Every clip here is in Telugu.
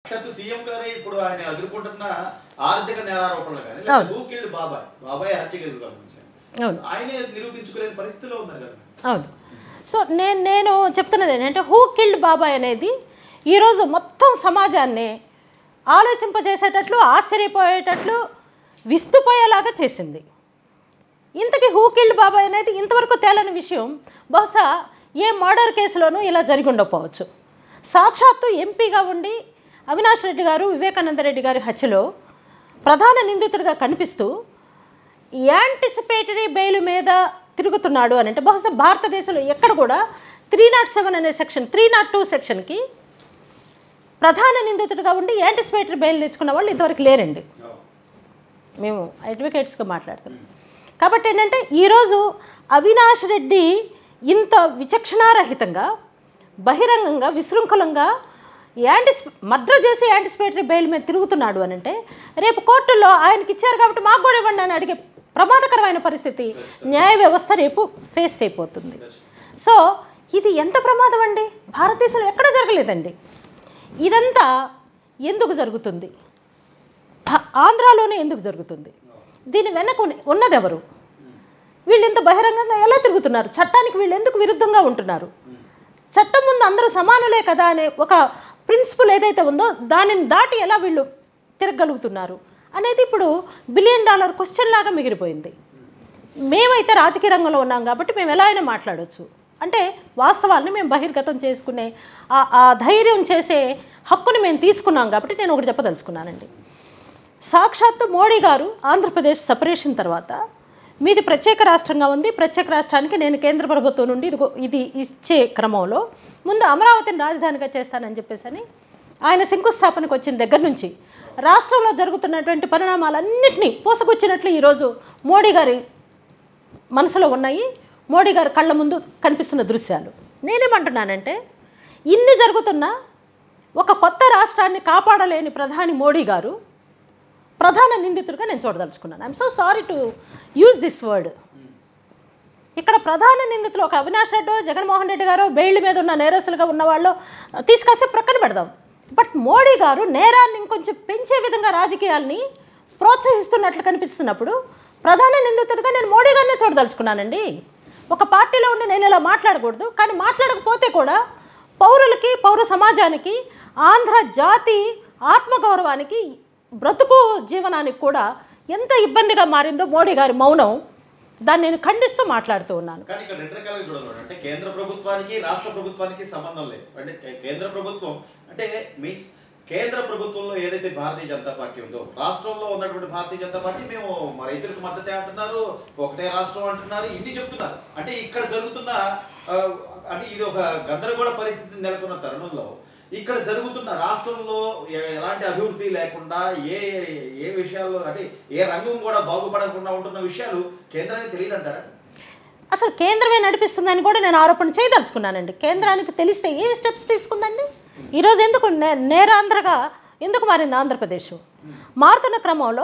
సాక్షాత్తు సీఎం గారే ఇప్పుడు ఆయన ఎదుర్కొంటున్న ఆర్థిక నేరారోపణలు కానీ అవును. హూ కిల్డ్ బాబాయ్ బాబాయ్ హత్య కేసు సంబంధించి అవును ఆయనే నిరూపించుకోలేని పరిస్థితిలో ఉన్నారు కదా అవును సో నేను నేను చెప్తున్నది ఏంటంటే హూ కిల్డ్ బాబాయ్ అనేది ఈరోజు మొత్తం సమాజాన్ని ఆలోచింపజేసేటట్లు ఆశ్చర్యపోయేటట్లు విస్తుపోయేలాగా చేసింది ఇంతకీ హూ కిల్డ్ బాబాయ్ అనేది ఇంతవరకు తేలని విషయం బహుశా ఏ మర్డర్ కేసులోనూ ఇలా జరిగి ఉండకపోవచ్చు సాక్షాత్తు ఎంపీగా ఉండి అవినాష్ రెడ్డి గారు వివేకానంద రెడ్డి గారి హత్యలో ప్రధాన నిందితుడిగా కనిపిస్తూ యాంటిసిపేటరీ బెయిల్ మీద తిరుగుతున్నాడు అని అంటే బహుశా భారతదేశంలో ఎక్కడ కూడా త్రీ నాట్ సెవెన్ అనే సెక్షన్ త్రీ నాట్ టూ సెక్షన్కి ప్రధాన నిందితుడిగా ఉండి యాంటిసిపేటరీ బెయిల్ తెచ్చుకున్న వాళ్ళు ఇంతవరకు లేరండి మేము అడ్వకేట్స్గా మాట్లాడుతున్నాం కాబట్టి ఏంటంటే ఈరోజు అవినాష్ రెడ్డి ఇంత విచక్షణారహితంగా బహిరంగంగా విశృంఖలంగా యాంటిస్ మర్డర్ చేసి యాంటిసిపేటరీ బెయిల్ మీద తిరుగుతున్నాడు అని అంటే రేపు కోర్టుల్లో ఆయనకి ఇచ్చారు కాబట్టి మాకు కూడా ఇవ్వండి అని అడిగే ప్రమాదకరమైన పరిస్థితి న్యాయ వ్యవస్థ రేపు ఫేస్ అయిపోతుంది సో ఇది ఎంత ప్రమాదం అండి భారతదేశంలో ఎక్కడ జరగలేదండి ఇదంతా ఎందుకు జరుగుతుంది ఆ- ఆంధ్రాలోనే ఎందుకు జరుగుతుంది దీని వెనక ఉన్న- ఉన్నదెవరు వీళ్ళు ఇంత బహిరంగంగా ఎలా తిరుగుతున్నారు చట్టానికి వీళ్ళు ఎందుకు విరుద్ధంగా ఉంటున్నారు చట్టం ముందు అందరూ సమానులే కదా అనే ఒక ప్రిన్సిపల్ ఏదైతే ఉందో దానిని దాటి ఎలా వీళ్ళు తిరగలుగుతున్నారు అనేది ఇప్పుడు బిలియన్ డాలర్ క్వశ్చన్ లాగా మిగిలిపోయింది మేమైతే రాజకీయ రంగంలో ఉన్నాం కాబట్టి మేము ఎలా అయినా మాట్లాడవచ్చు అంటే వాస్తవాల్ని మేము బహిర్గతం చేసుకునే ఆ- ఆ ధైర్యం చేసే హక్కుని మేము తీసుకున్నాం కాబట్టి నేను ఒకటి చెప్పదలుచుకున్నానండి సాక్షాత్తు మోడీ గారు ఆంధ్రప్రదేశ్ సపరేషన్ తర్వాత మీది ప్రత్యేక రాష్ట్రంగా ఉంది ప్రత్యేక రాష్ట్రానికి నేను కేంద్ర ప్రభుత్వం నుండి ఇదిగో ఇది ఇచ్చే క్రమంలో ముందు అమరావతిని రాజధానిగా చేస్తానని చెప్పేసి అని ఆయన శంకుస్థాపనకు వచ్చిన దగ్గర నుంచి రాష్ట్రంలో జరుగుతున్నటువంటి పరిణామాలన్నింటినీ పూసగుచ్చినట్లు ఈరోజు మోడీ గారి మనసులో ఉన్నాయి మోడీ గారి కళ్ళ ముందు కనిపిస్తున్న దృశ్యాలు నేనేమంటున్నానంటే ఇన్ని జరుగుతున్నా ఒక కొత్త రాష్ట్రాన్ని కాపాడలేని ప్రధాని మోడీ గారు ప్రధాన నిందితుడిగా నేను చూడదలుచుకున్నాను I'm so sorry to use this word ఇక్కడ ప్రధాన నిందితులు ఒక అవినాష్ రెడ్డి జగన్మోహన్ రెడ్డి గారు బెయిల్ మీద ఉన్న నేరస్తులుగా ఉన్న వాళ్ళు తీసుకొస్తే ప్రక్కన పెడదాం బట్ మోడీ గారు నేరాన్ని ఇంకొంచెం పెంచే విధంగా రాజకీయాల్ని ప్రోత్సహిస్తున్నట్లు కనిపిస్తున్నప్పుడు ప్రధాన నిందితుడిగా నేను మోడీ గారినే చూడదలుచుకున్నానండి ఒక పార్టీలో ఉండి నేను ఇలా మాట్లాడకూడదు కానీ మాట్లాడకపోతే కూడా పౌరులకి పౌర సమాజానికి ఆంధ్ర జాతి ఆత్మగౌరవానికి బ్రతుకు జీవనానికి కూడా ఎంత ఇబ్బందిగా మారిందో మోడీ గారి మౌనం దాన్ని నేను ఖండిస్తూ మాట్లాడుతూ ఉన్నాను కానీ ఇక్కడ రెండు రకాలుగా చూడాలి అంటే కేంద్ర ప్రభుత్వానికి రాష్ట్ర ప్రభుత్వానికి సంబంధం లేదు అంటే కే- కేంద్ర ప్రభుత్వం అంటే మీన్స్ కేంద్ర ప్రభుత్వంలో ఏదైతే భారతీయ జనతా పార్టీ ఉందో రాష్ట్రంలో ఉన్నటువంటి భారతీయ జనతా పార్టీ మేము మా రైతులకు మద్దతే అంటున్నారు ఒకటే రాష్ట్రం అంటున్నారు ఇన్ని చెప్తున్నారు అంటే ఇక్కడ జరుగుతున్న ఆ, అంటే ఇది ఒక గందరగోళ పరిస్థితి నెలకొన్న తరుణంలో ఇక్కడ జరుగుతున్న రాష్ట్రంలో ఎ- ఎలాంటి అభివృద్ధి లేకుండా ఏ ఏ విషయాల్లో అంటే ఏ రంగం కూడా బాగుపడకుండా ఉంటున్న విషయాలు కేంద్రానికి తెలియదంటారా అసలు కేంద్రమే నడిపిస్తుందని కూడా నేను ఆరోపణ చేయదలుచుకున్నానండి కేంద్రానికి తెలిస్తే ఏ స్టెప్స్ తీసుకుందండి ఈరోజు ఎందుకు నే- నేరాంధ్రగా ఎందుకు మారింది ఆంధ్రప్రదేశ్ మారుతున్న క్రమంలో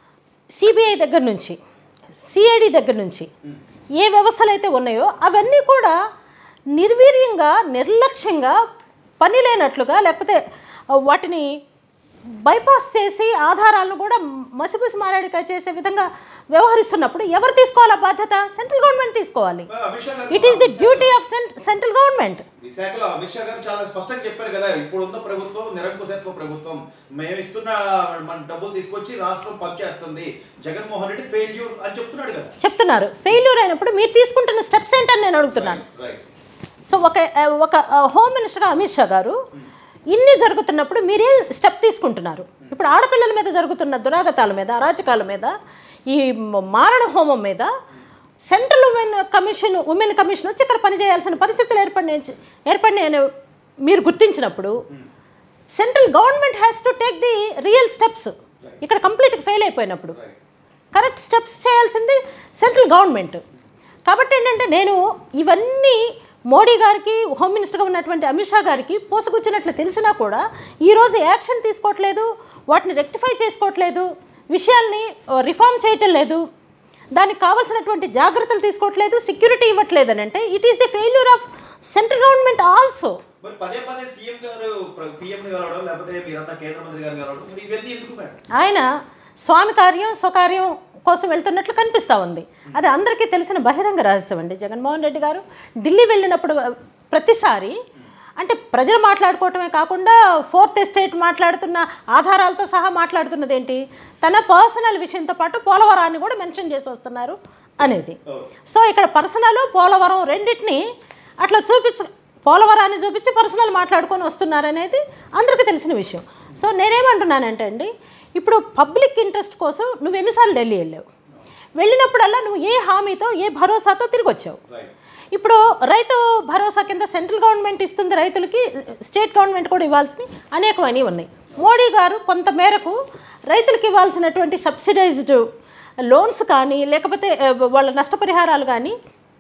సిబిఐ దగ్గర నుంచి సిఐడి దగ్గర నుంచి ఏ వ్యవస్థలు అయితే ఉన్నాయో అవన్నీ కూడా నిర్వీర్యంగా నిర్లక్ష్యంగా పని లేనట్లుగా లేకపోతే వాటిని బైపాస్ చేసి ఆధారాలను కూడా మసిపూసి మారాడికాయ చేసే విధంగా వ్యవహరిస్తున్నప్పుడు ఎవరు తీసుకోవాలి ఆ బాధ్యత సెంట్రల్ గవర్నమెంట్ తీసుకోవాలి అమిత్ షా గారు it is the duty of central government విశాఖలో అమిత్ షా గారు చాలా స్పష్టంగా చెప్పారు కదా ఇప్పుడున్న ప్రభుత్వం నిరంకుశత్వ ప్రభుత్వం మేము ఇస్తున్న మన డబ్బులు తీసుకొచ్చి రాష్ట్రం పనిచేస్తుంది జగన్మోహన్ రెడ్డి ఫెయిల్యూర్ అని చెప్తున్నాడు కదా చెప్తున్నారు ఫెయిల్యూర్ అయినప్పుడు మీరు తీసుకుంటున్న స్టెప్స్ ఏంటని నేను అడుగుతున్నాను రైట్ సో ఒక ఒక హోమ్ మినిస్టర్ అమిత్ షా గారు ఇన్ని జరుగుతున్నప్పుడు మీరే స్టెప్ తీసుకుంటున్నారు ఇప్పుడు ఆడపిల్లల మీద జరుగుతున్న దురాగతాల మీద అరాచకాల మీద ఈ మ- మారణ హోమం మీద central women commission women commission వచ్చి ఇక్కడ పనిచేయాల్సిన పరిస్థితులు ఏర్పడిన ఏర్పడినాయని మీరు గుర్తించినప్పుడు central government has to take the real steps ఇక్కడ కంప్లీట్గా ఫెయిల్ అయిపోయినప్పుడు కరెక్ట్ స్టెప్స్ చేయాల్సింది సెంట్రల్ గవర్నమెంట్ కాబట్టి ఏంటంటే నేను ఇవన్నీ మోడీ గారికి హోమ్ మినిస్టర్గా ఉన్నటువంటి అమిత్ షా గారికి పోసుకొచ్చినట్లు తెలిసినా కూడా ఈరోజు యాక్షన్ తీసుకోవట్లేదు వాటిని రెక్టిఫై చేసుకోవట్లేదు విషయాల్ని రిఫార్మ్ చేయటం లేదు దానికి కావాల్సినటువంటి జాగ్రత్తలు తీసుకోవట్లేదు సెక్యూరిటీ ఇవ్వట్లేదు అని అంటే it is the failure of central government also మరి పదే పదే సీఎం గారు పిఎం కలవడం లేకపోతే మీరంతా కేంద్ర మంత్రి గారు కలవడం మరి ఇవన్నీ ఎందుకు మేడం ఆయన స్వామి కార్యం స్వకార్యం కోసం వెళ్తున్నట్లు కనిపిస్తూ ఉంది అది అందరికీ తెలిసిన బహిరంగ రహస్యం అండి జగన్మోహన్ రెడ్డి గారు ఢిల్లీ వెళ్ళినప్పుడు ప్రతిసారి అంటే ప్రజలు మాట్లాడుకోవటమే కాకుండా ఫోర్త్ ఎస్టేట్ మాట్లాడుతున్న ఆధారాలతో సహా మాట్లాడుతున్నది ఏంటి తన పర్సనల్ విషయంతో పాటు పోలవరాన్ని కూడా మెన్షన్ చేసి వస్తున్నారు అనేది సో ఇక్కడ పర్సనల్ పోలవరం రెండింటిని అట్లా చూపించు పోలవరాన్ని చూపించి పర్సనల్ మాట్లాడుకొని వస్తున్నారనేది అందరికీ తెలిసిన విషయం సో నేనేమంటున్నానంటే అండి ఇప్పుడు పబ్లిక్ ఇంట్రెస్ట్ కోసం నువ్వు ఎన్నిసార్లు ఢిల్లీ వెళ్ళావు వెళ్ళినప్పుడల్లా నువ్వు ఏ హామీతో ఏ భరోసాతో తిరిగి వచ్చావు రైట్ ఇప్పుడు రైతు భరోసా కింద సెంట్రల్ గవర్నమెంట్ ఇస్తుంది రైతులకి స్టేట్ గవర్నమెంట్ కూడా ఇవ్వాల్సినవి అనేకమైనవి ఉన్నాయి మోడీ గారు కొంత మేరకు రైతులకు ఇవ్వాల్సినటువంటి సబ్సిడైజ్డ్ లోన్స్ కానీ లేకపోతే ఆ, వాళ్ళ నష్టపరిహారాలు కానీ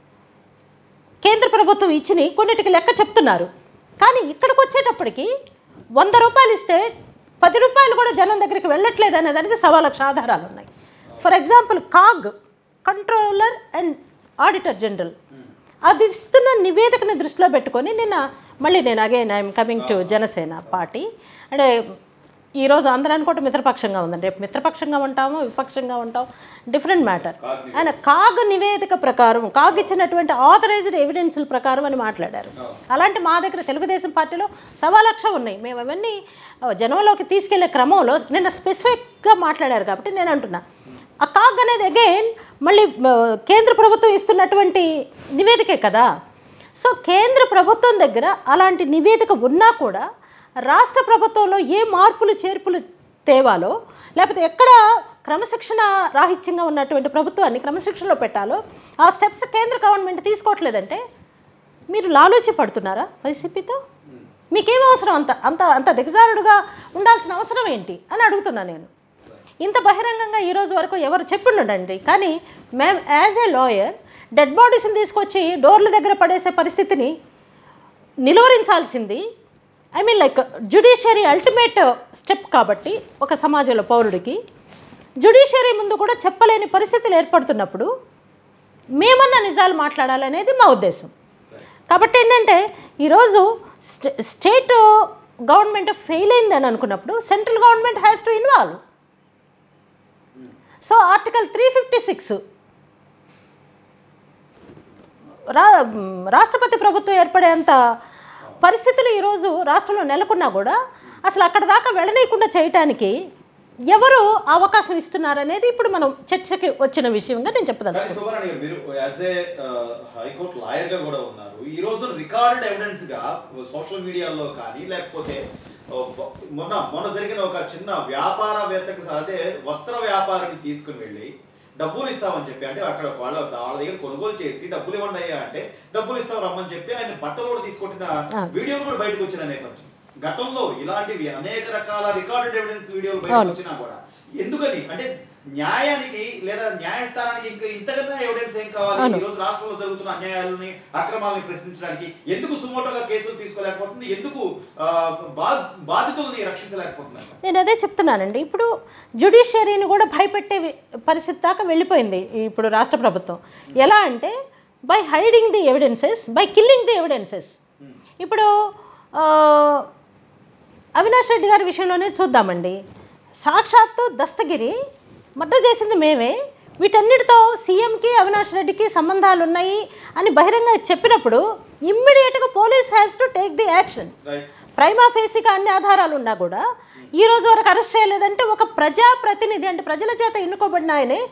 కేంద్ర ప్రభుత్వం ఇచ్చిని కొన్నిటికి లెక్క చెప్తున్నారు కానీ ఇక్కడికి వచ్చేటప్పటికి వంద రూపాయలు ఇస్తే పది రూపాయలు కూడా జనం దగ్గరికి వెళ్ళట్లేదు అనే దానికి సవా లక్ష ఆధారాలు ఉన్నాయి for example CAG controller and auditor general అది ఇస్తున్న నివేదికని దృష్టిలో పెట్టుకొని నిన్న మళ్ళీ నేను again I'm coming to Janasena party అంటే ఈరోజు అందరూ అనుకుంటే మిత్రపక్షంగా ఉందండి రేపు మిత్రపక్షంగా ఉంటాము విపక్షంగా ఉంటాం డిఫరెంట్ మ్యాటర్ ఆయన కాగ్ నివేదిక ప్రకారం కాగ్ ఇచ్చినటువంటి ఆథరైజ్డ్ ఎవిడెన్సుల ప్రకారం అని మాట్లాడారు అలాంటి మా దగ్గర తెలుగుదేశం పార్టీలో సవా లక్ష ఉన్నాయి మేము అవన్నీ ఆ, జనంలోకి తీసుకెళ్లే క్రమంలో నిన్న స్పెసిఫిక్గా మాట్లాడారు కాబట్టి నేను అంటున్నా ఆ కాగ్ అనేది అగైన్ మళ్ళీ ఆ, కేంద్ర ప్రభుత్వం ఇస్తున్నటువంటి నివేదికే కదా సో కేంద్ర ప్రభుత్వం దగ్గర అలాంటి నివేదిక ఉన్నా కూడా రాష్ట్ర ప్రభుత్వంలో ఏ మార్పులు చేర్పులు తేవాలో లేకపోతే ఎక్కడ క్రమశిక్షణ రాహిత్యంగా ఉన్నటువంటి ప్రభుత్వాన్ని క్రమశిక్షణలో పెట్టాలో ఆ స్టెప్స్ కేంద్ర గవర్నమెంట్ తీసుకోవట్లేదంటే మీరు లాలూచి పడుతున్నారా వైసీపీతో మీకేం అవసరం అంత అంత అంత దిగజారుడుగా ఉండాల్సిన అవసరం ఏంటి అని అడుగుతున్నా నేను ఇంత బహిరంగంగా ఈ రోజు వరకు ఎవరు చెప్పిండండి కానీ మేము యాజ్ ఏ లాయర్ డెడ్ బాడీస్ని తీసుకొచ్చి డోర్ల దగ్గర పడేసే పరిస్థితిని నిలువరించాల్సింది I mean like judiciary ultimate step కాబట్టి ఒక సమాజంలో పౌరుడికి జ్యుడిషియరీ ముందు కూడా చెప్పలేని పరిస్థితులు ఏర్పడుతున్నప్పుడు మేమన్నా నిజాలు మాట్లాడాలనేది మా ఉద్దేశం కాబట్టి ఏంటంటే ఈరోజు స్టే స్టేట్ గవర్నమెంట్ ఫెయిల్ అయిందని అనుకున్నప్పుడు central government has to involve so article three fifty six రా రాష్ట్రపతి ప్రభుత్వం ఏర్పడేంత పరిస్థితులు ఈరోజు రాష్ట్రంలో నెలకొన్నా కూడా అసలు అక్కడ దాకా వెళ్ళనీయకుండా చేయటానికి ఎవరు అవకాశం ఇస్తున్నారనేది ఇప్పుడు మనం చర్చకి వచ్చిన విషయంగా నేను చెప్పదలుచుకున్నాను కానీ సుబ్బారాణి గారు మీరు యాజ్ ఏ హైకోర్టు లాయర్ గా కూడా ఉన్నారు ఈ రోజు రికార్డెడ్ ఎవిడెన్స్ గా సోషల్ మీడియాలో కానీ లేకపోతే ఆ, మొన్న మొన్న జరిగిన ఒక చిన్న వ్యాపారవేత్తకు స- అదే వస్త్ర వ్యాపారికి తీసుకుని వెళ్ళి డబ్బులు ఇస్తామని చెప్పి అంటే అక్కడ వాళ్ళ వాళ్ళ దగ్గర కొనుగోలు చేసి డబ్బులు ఇవ్వండి అయ్యా అంటే డబ్బులు ఇస్తాం రమ్మని చెప్పి ఆయన బట్టలు కూడా తీసుకొట్టిన వీడియోలు కూడా బయటకు వచ్చిన నేపథ్యం గతంలో ఇలాంటివి అనేక రకాల రికార్డెడ్ ఎవిడెన్స్ వీడియోలు బయటకు వచ్చినా కూడా ఎందుకని అంటే న్యాయానికి లేదా న్యాయస్థానానికి ఇంకా ఇంతకన్నా ఎవిడెన్స్ ఏం కావాలి ఈ రోజు రాష్ట్రంలో జరుగుతున్న అన్యాయాలని అక్రమాలని ప్రశ్నించడానికి ఎందుకు సుమోటోగా కేసులు తీసుకోలేకపోతుంది ఎందుకు ఆ, బా- బాధితుల్ని రక్షించలేకపోతున్నారు నేను అదే చెప్తున్నానండి ఇప్పుడు జ్యుడిషియరీని కూడా భయపెట్టే వి- పరిస్థితి దాకా వెళ్ళిపోయింది ఇప్పుడు రాష్ట్ర ప్రభుత్వం ఎలా అంటే by hiding the evidences by killing the evidences ఇప్పుడు ఆ, అవినాష్ రెడ్డి గారి విషయంలోనే చూద్దామండి సాక్షాత్తు దస్తగిరి మర్డర్ చేసింది మేమే వీటన్నిటితో సీఎంకి అవినాష్ రెడ్డికి సంబంధాలు ఉన్నాయి అని బహిరంగ చెప్పినప్పుడు ఇమ్మీడియట్గా police has to take the action right prima ఫేసిగా అన్ని ఆధారాలు ఉన్నా కూడా ఈ రోజు వరకు అరెస్ట్ చేయలేదంటే ఒక ప్రజాప్రతినిధి అంటే ప్రజల చేత ఎన్నుకోబడిన ఆయనే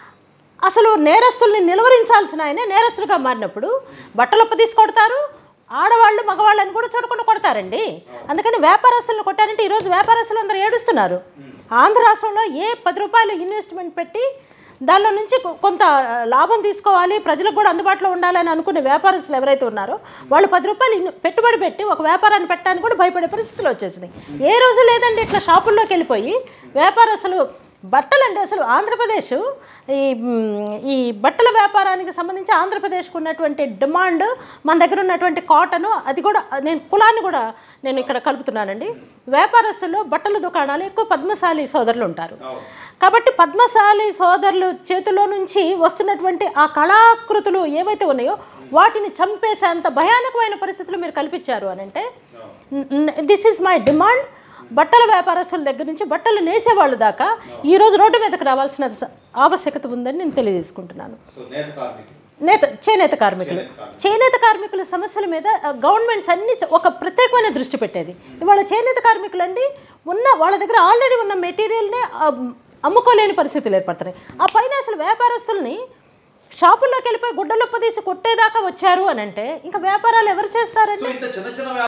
అసలు నేరస్తుల్ని నిలువరించాల్సిన ఆయనే నేరస్తులుగా మారినప్పుడు బట్టలొప్ప తీసుకొడతారు ఆడవాళ్ళు మగవాళ్ళని కూడా చూడకుండా కొడతారండి అందుకని వ్యాపారస్తులను కొట్టారంటే ఈరోజు వ్యాపారస్తులు అందరూ ఏడుస్తున్నారు ఆంధ్ర రాష్ట్రంలో ఏ పది రూపాయలు ఇన్వెస్ట్మెంట్ పెట్టి దానిలో నుంచి కొ- కొంత లాభం తీసుకోవాలి ప్రజలకు కూడా అందుబాటులో ఉండాలని అనుకునే వ్యాపారస్తులు ఎవరైతే ఉన్నారో వాళ్ళు పది రూపాయలు ఇన్- పెట్టుబడి పెట్టి ఒక వ్యాపారాన్ని పెట్టడానికి కూడా భయపడే పరిస్థితులు వచ్చేసినాయి ఏ రోజు లేదండి ఇట్లా షాపుల్లోకి వెళ్ళిపోయి వ్యాపారస్తులు బట్టలు అంటే అసలు ఆంధ్రప్రదేశ్ ఈ మ్, ఈ బట్టల వ్యాపారానికి సంబంధించి ఆంధ్రప్రదేశ్కు ఉన్నటువంటి డిమాండ్ మన దగ్గర ఉన్నటువంటి కాటన్ అది కూడా నేను కులాన్ని కూడా నేను ఇక్కడ కలుపుతున్నానండి వ్యాపారస్తుల్లో బట్టల దుకాణాలు ఎక్కువ పద్మశాలి సోదరులు ఉంటారు అవును కాబట్టి పద్మశాలి సోదరులు చేతిలో నుంచి వస్తున్నటువంటి ఆ కళాకృతులు ఏవైతే ఉన్నాయో వాటిని చంపేసేంత భయానకమైన పరిస్థితులు మీరు కల్పించారు అని అంటే అవును. దిస్ ఈజ్ మై డిమాండ్ బట్టల వ్యాపారస్తుల దగ్గర నుంచి బట్టలు నేసేవాళ్ళు దాకా ఈరోజు రోడ్డు మీదకి రావాల్సిన స- ఆవశ్యకత ఉందని నేను తెలియజేసుకుంటున్నాను సో నేత కార్మికులు నేత చేనేత కార్మికులు చేనేత కార్మికులు. చేనేత కార్మికుల సమస్యల మీద ఆ, గవర్నమెంట్స్ అన్ని చ- ఒక ప్రత్యేకమైన దృష్టి పెట్టేది ఇవాళ చేనేత కార్మికులు అండి ఉన్న వాళ్ళ దగ్గర ఆల్రెడీ ఉన్న మెటీరియల్ని అమ్ముకోలేని పరిస్థితులు ఏర్పడుతున్నాయి ఆ పైన అసలు వ్యాపారస్తుల్ని షాపుల్లోకి వెళ్ళిపోయి గుడ్డలొప్ప తీసి కొట్టేదాకా వచ్చారు అని అంటే ఇంకా వ్యాపారాలు ఎవరు చేస్తారండి సో ఇంత చిన్న చిన్న